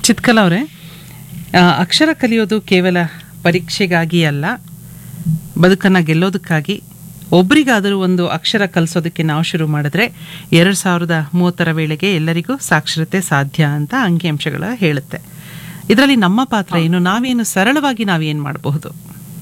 ಚಿತ್ಕಲ್ ಅವರೇ ಅಕ್ಷರ ಕಲಿಯೋದು ಕೇವಲ ಪರೀಕ್ಷೆಗಾಗಿ ಅಲ್ಲ ಬದುಕನ್ನು ಗೆಲ್ಲೋದಕ್ಕಾಗಿ ಒಬ್ರಿಗಾದರೂ ಒಂದು ಅಕ್ಷರ ಕಲಿಸೋದಕ್ಕೆ ನಾವು ಶುರು ಮಾಡಿದ್ರೆ ಎರಡು ಸಾವಿರದ ಮೂವತ್ತರ ವೇಳೆಗೆ ಎಲ್ಲರಿಗೂ ಸಾಕ್ಷರತೆ ಸಾಧ್ಯ ಅಂತ ಅಂಕಿಅಂಶಗಳು ಹೇಳುತ್ತೆ ಇದರಲ್ಲಿ ನಮ್ಮ ಪಾತ್ರ ಏನು ನಾವೇನು ಸರಳವಾಗಿ ನಾವೇನು ಮಾಡಬಹುದು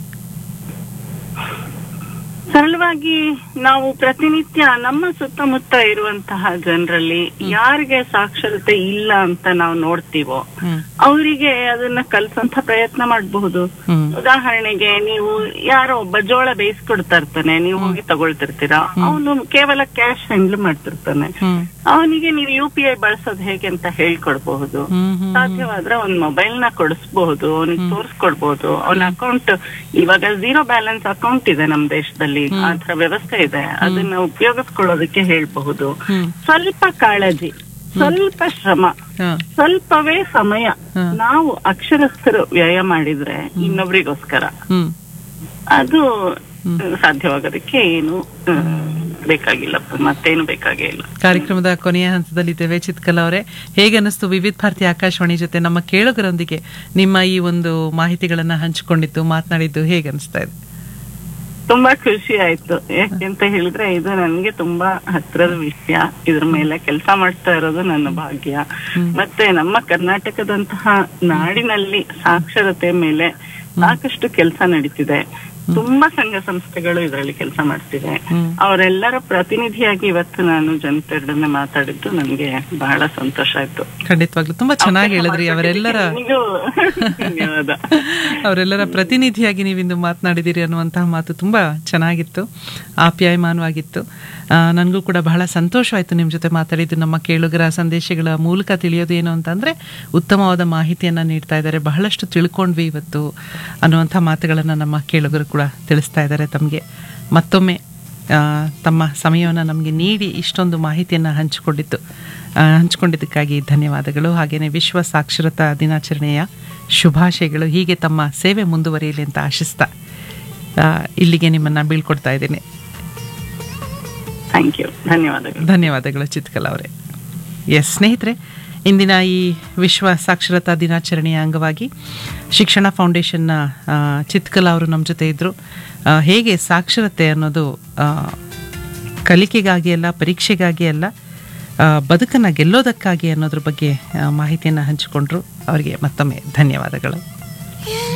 ಸರಳವಾಗಿ ನಾವು ಪ್ರತಿನಿತ್ಯ ನಮ್ಮ ಸುತ್ತಮುತ್ತ ಇರುವಂತಹ ಜನರಲ್ಲಿ ಯಾರಿಗೆ ಸಾಕ್ಷರತೆ ಇಲ್ಲ ಅಂತ ನಾವು ನೋಡ್ತೀವೋ ಹ್ಮ್ ಅವರಿಗೆ ಅದನ್ನ ಕಲ್ಸಂತ ಪ್ರಯತ್ನ ಮಾಡಬಹುದು ಹ್ಮ್ ಉದಾಹರಣೆಗೆ ನೀವು ಯಾರೋ ಒಬ್ಬ ಜೋಳ ಬೇಯಿಸ್ಕೊಡ್ತಾ ಇರ್ತಾನೆ ನೀವು ಹೋಗಿ ತಗೊಳ್ತಿರ್ತೀರಾ ಅವನು ಕೇವಲ ಕ್ಯಾಶ್ ಹ್ಯಾಂಡಲ್ ಮಾಡ್ತಿರ್ತಾನೆ ಹ್ಮ್ ಅವನಿಗೆ ನೀವು ಯು ಪಿ ಐ ಬಳಸೋದು ಹೇಗೆ ಅಂತ ಹೇಳ್ಕೊಡ್ಬಹುದು ಹ್ಮ್ ಹ್ಮ್ ಸಾಧ್ಯವಾದ್ರೆ ಒಂದ್ ಮೊಬೈಲ್ ನ ಕೊಡಿಸ್ಬಹುದು ಅವನಿಗೆ ತೋರಿಸ್ಕೊಡ್ಬಹುದು ಅವನ ಅಕೌಂಟ್ ಇವಾಗ ಝೀರೋ ಬ್ಯಾಲೆನ್ಸ್ ಅಕೌಂಟ್ ಇದೆ ನಮ್ ದೇಶದಲ್ಲಿ ಆ ತರ ವ್ಯವಸ್ಥೆ ಇದೆ ಅದನ್ನ ಉಪಯೋಗಿಸ್ಕೊಳ್ಳೋದಕ್ಕೆ ಹೇಳ್ಬಹುದು ಹ್ಮ್ ಸ್ವಲ್ಪ ಕಾಳಜಿ ಸ್ವಲ್ಪ ಶ್ರಮ ಹಾ ಸ್ವಲ್ಪವೇ ಸಮಯ ಹಾ. ನಾವು ಅಕ್ಷರಸ್ಥರು ವ್ಯಯ ಮಾಡಿದ್ರೆ ಇನ್ನೊಬ್ರಿಗೋಸ್ಕರ ಹ್ಮ್ ಅದು ಸಾಧ್ಯವಾಗೋದಕ್ಕೆ ಏನು ಆ, ಬೇಕಾಗಿಲ್ಲ ಮತ್ತೇನು ಬೇಕಾಗೇ ಇಲ್ಲ ಕಾರ್ಯಕ್ರಮದ ಕೊನೆಯ ಹಂತದಲ್ಲಿದ್ದೇವೆ ಚಿತ್ಕಲ್ ಅವರೇ ಹೇಗೆ ಅನ್ನಿಸ್ತು ವಿವಿಧ ಭಾರತಿ ಆಕಾಶವಾಣಿ ಜೊತೆ ನಮ್ಮ ಕೇಳುಗರೊಂದಿಗೆ ನಿಮ್ಮ ಈ ಒಂದು ಮಾಹಿತಿಗಳನ್ನ ಹಂಚಿಕೊಂಡಿದ್ದು ಮಾತನಾಡಿದ್ದು ಹೇಗೆ ಅನಿಸ್ತಾ ಇದೆ ತುಂಬಾ ಖುಷಿ ಆಯ್ತು ಯಾಕೆಂತ ಹೇಳಿದ್ರೆ ಇದು ನನ್ಗೆ ತುಂಬಾ ಹತ್ರದ ವಿಷಯ ಇದ್ರ ಮೇಲೆ ಕೆಲಸ ಮಾಡ್ತಾ ಇರೋದು ನನ್ನ ಭಾಗ್ಯ ಮತ್ತೆ ನಮ್ಮ ಕರ್ನಾಟಕದಂತಹ ನಾಡಿನಲ್ಲಿ ಸಾಕ್ಷರತೆ ಮೇಲೆ ಸಾಕಷ್ಟು ಕೆಲಸ ನಡೀತಿದೆ ತುಂಬಾ ಸಂಘ ಸಂಸ್ಥೆಗಳು ಇದರಲ್ಲಿ ಕೆಲಸ ಮಾಡ್ತಿದೆ ಹ್ಮ್. ಅವರೆಲ್ಲರ ಪ್ರತಿನಿಧಿಯಾಗಿ ಇವತ್ತು ನಾನು ಜನತೆಯೊಡನೆ ಮಾತಾಡಿದ್ದು ನನ್ಗೆ ಬಹಳ ಸಂತೋಷ ಆಯ್ತು ಖಂಡಿತವಾಗ್ಲೂ ತುಂಬಾ ಚೆನ್ನಾಗಿ ಹೇಳಿದ್ರಿ ಅವರೆಲ್ಲರ ನಿಮಗೂ ಧನ್ಯವಾದ ಅವರೆಲ್ಲರ ಪ್ರತಿನಿಧಿಯಾಗಿ ನೀವಿಂದು ಮಾತನಾಡಿದಿರಿ ಅನ್ನುವಂತಹ ಮಾತು ತುಂಬಾ ಚೆನ್ನಾಗಿತ್ತು ಆಪ್ಯಾಯಮಾನವಾಗಿತ್ತು ನನಗೂ ಕೂಡ ಬಹಳ ಸಂತೋಷವಾಯಿತು ನಿಮ್ಮ ಜೊತೆ ಮಾತಾಡಿದ್ದು ನಮ್ಮ ಕೇಳುಗರ ಸಂದೇಶಗಳ ಮೂಲಕ ತಿಳಿಯೋದು ಏನು ಅಂತಂದ್ರೆ ಉತ್ತಮವಾದ ಮಾಹಿತಿಯನ್ನ ನೀಡ್ತಾ ಇದ್ದಾರೆ ಬಹಳಷ್ಟು ತಿಳ್ಕೊಂಡ್ವಿ ಇವತ್ತು ಅನ್ನುವಂಥ ಮಾತುಗಳನ್ನು ನಮ್ಮ ಕೇಳುಗರು ಕೂಡ ತಿಳಿಸ್ತಾ ಇದ್ದಾರೆ ತಮಗೆ ಮತ್ತೊಮ್ಮೆ ಆ, ತಮ್ಮ ಸಮಯವನ್ನು ನಮಗೆ ನೀಡಿ ಇಷ್ಟೊಂದು ಮಾಹಿತಿಯನ್ನು ಹಂಚಿಕೊಂಡಿದ್ದು ಆ, ಹಂಚಿಕೊಂಡಿದ್ದಕ್ಕಾಗಿ ಧನ್ಯವಾದಗಳು ಹಾಗೆಯೇ ವಿಶ್ವ ಸಾಕ್ಷರತಾ ದಿನಾಚರಣೆಯ ಶುಭಾಶಯಗಳು ಹೀಗೆ ತಮ್ಮ ಸೇವೆ ಮುಂದುವರಿಯಲಿ ಅಂತ ಆಶಿಸ್ತಾ ಆ, ಇಲ್ಲಿಗೆ ನಿಮ್ಮನ್ನು ಬೀಳ್ಕೊಡ್ತಾ ಇದ್ದೇನೆ ಥ್ಯಾಂಕ್ ಯು ಧನ್ಯವಾದಗಳು ಧನ್ಯವಾದಗಳು ಚಿತ್ಕಲ್ ಅವರೇ ಎಸ್ ಸ್ನೇಹಿತರೆ ಇಂದಿನ ಈ ವಿಶ್ವ ಸಾಕ್ಷರತಾ ದಿನಾಚರಣೆಯ ಅಂಗವಾಗಿ ಶಿಕ್ಷಣ ಫೌಂಡೇಶನ್ನ ಆ, ಚಿತ್ಕಲ್ ಅವರು ನಮ್ಮ ಜೊತೆ ಇದ್ದರು ಹೇಗೆ ಸಾಕ್ಷರತೆ ಅನ್ನೋದು ಆ, ಕಲಿಕೆಗಾಗಿ ಅಲ್ಲ ಪರೀಕ್ಷೆಗಾಗಿ ಅಲ್ಲ ಬದುಕನ್ನು ಗೆಲ್ಲೋದಕ್ಕಾಗಿ ಅನ್ನೋದ್ರ ಬಗ್ಗೆ ಮಾಹಿತಿಯನ್ನು ಹಂಚಿಕೊಂಡ್ರು ಅವರಿಗೆ ಮತ್ತೊಮ್ಮೆ ಧನ್ಯವಾದಗಳು